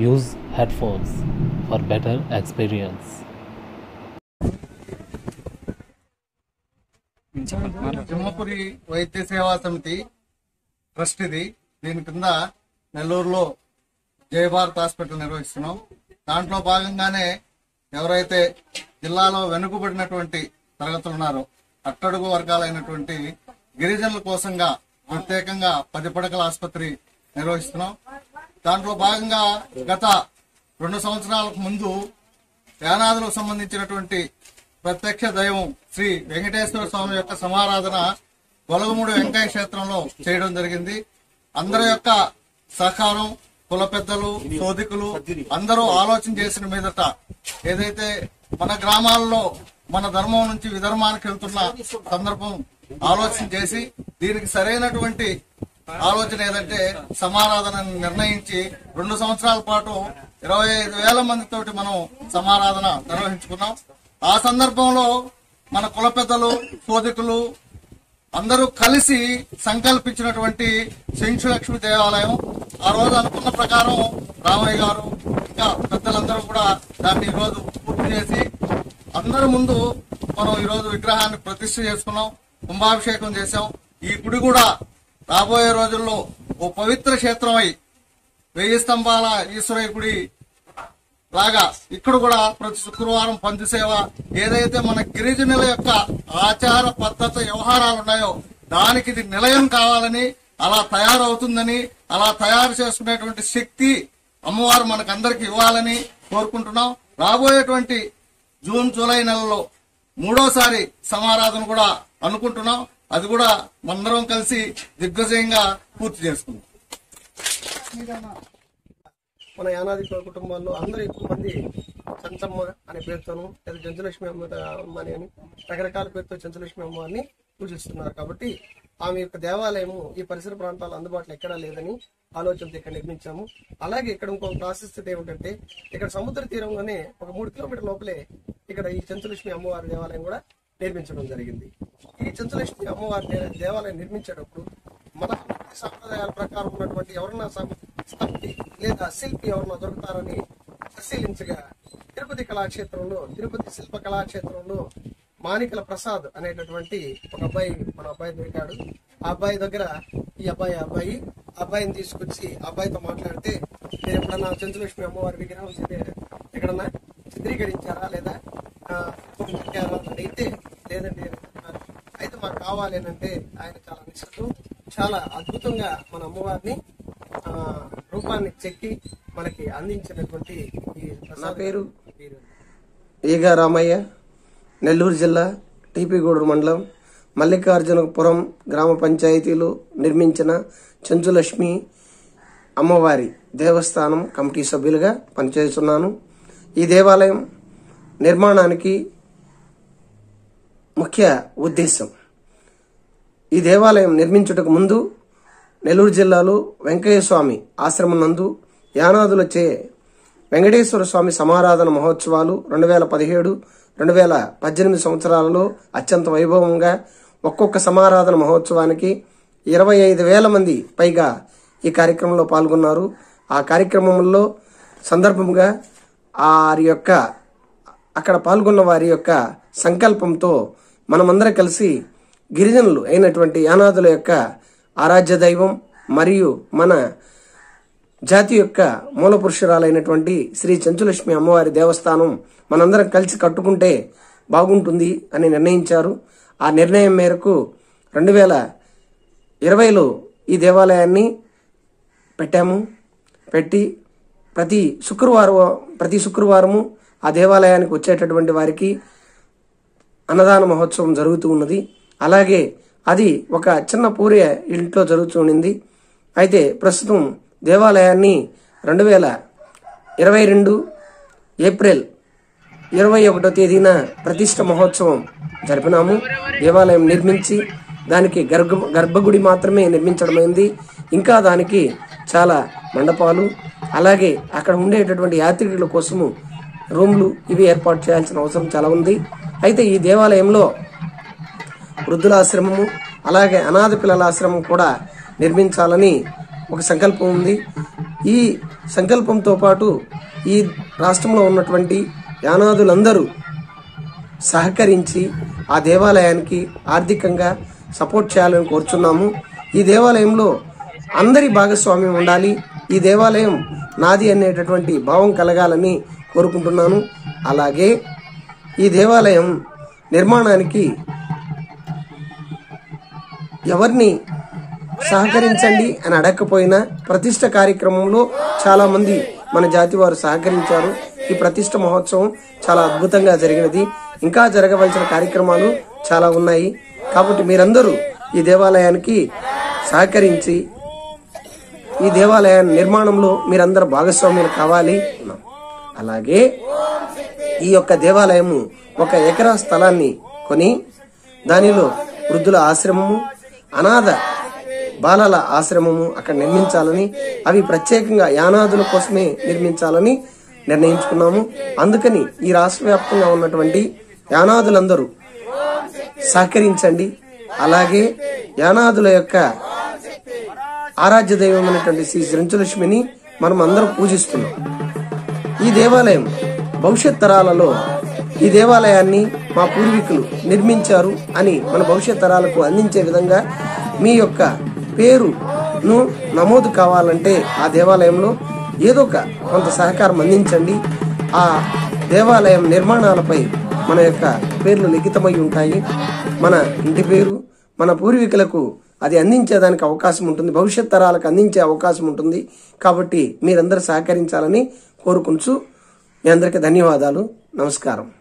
Use headphones for better experience. Simhapuri వైద్య సేవా సమితి ట్రస్ట్ ఇది దీని కింద నెల్లూరులో జయ భారత్ హాస్పిటల్ నిర్వహిస్తున్నాం దాంట్లో భాగంగానే ఎవరైతే జిల్లాలో వెనుకబడినటువంటి తరగతులు ఉన్నారో అట్టడుగు వర్గాలైనటువంటి గిరిజనుల కోసంగా ప్రత్యేకంగా పది పడకల ఆసుపత్రి నిర్వహిస్తున్నాం దాంట్లో భాగంగా గత రెండు సంవత్సరాలకు ముందు యానాదులకు సంబంధించినటువంటి ప్రత్యక్ష దైవం శ్రీ వెంకటేశ్వర స్వామి యొక్క సమారాధన గొలగమూడి వెంకయ్య క్షేత్రంలో చేయడం జరిగింది అందరి యొక్క సహకారం కుల పెద్దలు సోదికులు అందరూ ఆలోచన చేసిన మీదట ఏదైతే మన గ్రామాల్లో మన ధర్మం నుంచి విధర్మానికి వెళ్తున్న సందర్భం ఆలోచన చేసి దీనికి సరైనటువంటి ఆలోచన ఏదంటే సమారాధన నిర్ణయించి రెండు సంవత్సరాల పాటు ఇరవై ఐదు వేల మందితోటి మనం సమారాధన నిర్వహించుకున్నాం ఆ సందర్భంలో మన కుల పెద్దలు సోదికులు అందరూ కలిసి సంకల్పించినటువంటి శంఖులక్ష్మి దేవాలయం ఆ రోజు అనుకున్న ప్రకారం రామయ్య గారు ఇంకా పెద్దలందరూ కూడా దాన్ని ఈ రోజు పూర్తి చేసి అందరి ముందు మనం ఈ రోజు విగ్రహాన్ని ప్రతిష్ఠ చేసుకున్నాం కుంభాభిషేకం చేశాం ఈ గుడి కూడా రాబోయే రోజుల్లో ఓ పవిత్ర క్షేత్రమై వెయ్యి స్తంభాల ఈశ్వరయ్య గుడి లాగా ఇక్కడ కూడా ప్రతి శుక్రవారం పంది సేవ ఏదైతే మన గిరిజనుల యొక్క ఆచార పద్ధతి వ్యవహారాలు ఉన్నాయో దానికి ఇది నిలయం కావాలని అలా తయారవుతుందని అలా తయారు చేసుకునేటువంటి శక్తి అమ్మవారు మనకందరికి ఇవ్వాలని కోరుకుంటున్నాం రాబోయేటువంటి జూన్ జూలై నెలలో మూడోసారి సమారాధన కూడా అనుకుంటున్నాం అది కూడా మనందరం కలిసి దిగ్విజయంగా పూర్తి చేసుకుందాం మన యానాది కుటుంబాల్లో అందరూ ఎక్కువ మంది చంచమ్మ అనే పేరుతోను లేదా చెంచలక్ష్మి అమ్మ అమ్మ అని అని రకరకాల పేరుతో చెంచలక్ష్మి అమ్మవారిని పూజిస్తున్నారు కాబట్టి ఆమె యొక్క దేవాలయము ఈ పరిసర ప్రాంతాల్లో అందుబాటులో ఎక్కడా లేదని ఆలోచనతో ఇక్కడ నిర్మించాము అలాగే ఇక్కడ ఇంకొక ప్రాశస్త్యత ఏమిటంటే ఇక్కడ సముద్ర తీరంలోనే ఒక మూడు కిలోమీటర్ లోపలే ఇక్కడ ఈ చెంచలక్ష్మి అమ్మవారి దేవాలయం కూడా నిర్మించడం జరిగింది ఈ చెంచలక్ష్మి అమ్మవారి దే- దేవాలయం నిర్మించేటప్పుడు మన సాంప్రదాయాల ప్రకారం ఉన్నటువంటి ఎవరన్నా సం- స్థపతి లేదా శిల్పి ఎవరన్నా దొరుకుతారని పరిశీలించగా తిరుపతి కళాక్షేత్రంలో తిరుపతి శిల్ప కళాక్షేత్రంలో మాణికల ప్రసాద్ అనేటటువంటి ఒక అబ్బాయి మన అబ్బాయి దొరికాడు ఆ అబ్బాయి దగ్గర ఈ అబ్బాయి ఆ అబ్బాయి ఆ అబ్బాయిని తీసుకొచ్చి ఆ అబ్బాయితో మాట్లాడితే మీరు ఎప్పుడన్నా చెంచులక్ష్మి అమ్మవారి విగ్రహం చిత్రీ- ఎక్కడన్నా చిత్రీకరించారా లేదా ఆ, పెట్టారా అని అడిగితే లేదండి అని చెప్తున్నారు. అయితే మాకు కావాలి అని అంటే ఆయన చాలా నిష్ఠతో చాలా అద్భుతంగా మన అమ్మవారిని ఆ, రూపాన్ని చెక్కి మనకి అందించినటువంటి ఈ నా పేరు ఈగ రామయ్య నెల్లూరు జిల్లా టీపీగూడూరు మండలం మల్లికార్జునపురం గ్రామ పంచాయతీలో నిర్మించిన చెంచులక్ష్మి అమ్మవారి దేవస్థానం కమిటీ సభ్యులుగా పనిచేస్తున్నాను ఈ దేవాలయం నిర్మాణానికి ముఖ్య ఉద్దేశం ఈ దేవాలయం నిర్మించుటకు ముందు నెల్లూరు జిల్లాలో వెంకయ్య స్వామి ఆశ్రమం నందు యానాదులచే వెంకటేశ్వర స్వామి సమారాధన మహోత్సవాలు రెండు వేల పదిహేడు రెండు వేల పద్దెనిమిది సంవత్సరాలలో అత్యంత వైభవంగా ఒక్కొక్క సమారాధన మహోత్సవానికి ఇరవై ఐదు వేల మంది పైగా ఈ కార్యక్రమంలో పాల్గొన్నారు ఆ కార్యక్రమంలో సందర్భంగా వారి యొక్క అక్కడ పాల్గొన్న వారి యొక్క సంకల్పంతో మనమందరం కలిసి గిరిజనులు అయినటువంటి యానాదుల యొక్క ఆరాధ్య దైవం మరియు మన జాతి యొక్క మూల పురుషురాలైనటువంటి శ్రీ చెంచులక్ష్మి అమ్మవారి దేవస్థానం మనందరం కలిసి కట్టుకుంటే బాగుంటుంది అని నిర్ణయించారు ఆ నిర్ణయం మేరకు రెండు వేల ఇరవైలో ఈ దేవాలయాన్ని పెట్టాము పెట్టి ప్రతి శుక్రవారం ప్రతి శుక్రవారము ఆ దేవాలయానికి వచ్చేటటువంటి వారికి అన్నదాన మహోత్సవం జరుగుతూ ఉన్నది అలాగే అది ఒక చిన్న పూరి ఇంట్లో జరుగుతూ ఉండింది అయితే ప్రస్తుతం దేవాలయాన్ని రెండు వేల ఇరవై రెండు ఏప్రిల్ ఇరవై ఒకటో తేదీన ప్రతిష్ట మహోత్సవం జరిపినాము దేవాలయం నిర్మించి దానికి గర్భ గర్భగుడి మాత్రమే నిర్మించడమైంది ఇంకా దానికి చాలా మండపాలు అలాగే అక్కడ ఉండేటటువంటి యాత్రికుల కోసము రూమ్లు ఇవి ఏర్పాటు చేయాల్సిన అవసరం చాలా ఉంది అయితే ఈ దేవాలయంలో వృద్ధుల ఆశ్రమము అలాగే అనాథ పిల్లల ఆశ్రమం కూడా నిర్మించాలని ఒక సంకల్పం ఉంది ఈ సంకల్పంతో పాటు ఈ రాష్ట్రంలో ఉన్నటువంటి యానాదులందరూ సహకరించి ఆ దేవాలయానికి ఆర్థికంగా సపోర్ట్ చేయాలని కోరుచున్నాము ఈ దేవాలయంలో అందరి భాగస్వామ్యం ఉండాలి ఈ దేవాలయం నాది అనేటటువంటి భావం కలగాలని కోరుకుంటున్నాను అలాగే ఈ దేవాలయం నిర్మాణానికి ఎవరిని సహకరించండి అని అడగకపోయినా ప్రతిష్ట కార్యక్రమంలో చాలా మంది మన జాతి వారు సహకరించారు ఈ ప్రతిష్ట మహోత్సవం చాలా అద్భుతంగా జరిగినది ఇంకా జరగవలసిన కార్యక్రమాలు చాలా ఉన్నాయి కాబట్టి మీరందరూ ఈ దేవాలయానికి సహకరించి ఈ దేవాలయ నిర్మాణంలో మీరందరూ భాగస్వామ్యులు కావాలి అలాగే ఈ యొక్క దేవాలయము ఒక ఎకరా స్థలాన్ని కొని దానిలో వృద్ధుల ఆశ్రమము అనాథ బాలల ఆశ్రమము అక్కడ నిర్మించాలని అవి ప్రత్యేకంగా యానాదుల కోసమే నిర్మించాలని నిర్ణయించుకున్నాము అందుకని ఈ రాష్ట్ర వ్యాప్తంగా ఉన్నటువంటి యానాదులందరూ సహకరించండి అలాగే యానాదుల యొక్క ఆరాధ్య దైవమైనటువంటి శ్రీ శ్రంచులక్ష్మిని మనం అందరం పూజిస్తున్నాం ఈ దేవాలయం భవిష్యత్ తరాలలో ఈ దేవాలయాన్ని మా పూర్వీకులు నిర్మించారు అని మన భవిష్యత్ తరాలకు అందించే విధంగా మీ యొక్క పేరును నమోదు కావాలంటే ఆ దేవాలయంలో ఏదో ఒక కొంత సహకారం అందించండి ఆ దేవాలయం నిర్మాణాలపై మన యొక్క పేర్లు లిఖితమై ఉంటాయి మన ఇంటి పేరు మన పూర్వీకులకు అది అందించేదానికి అవకాశం ఉంటుంది భవిష్యత్ తరాలకు అందించే అవకాశం ఉంటుంది కాబట్టి మీరందరూ సహకరించాలని కోరుకుంటూ మీ అందరికీ ధన్యవాదాలు నమస్కారం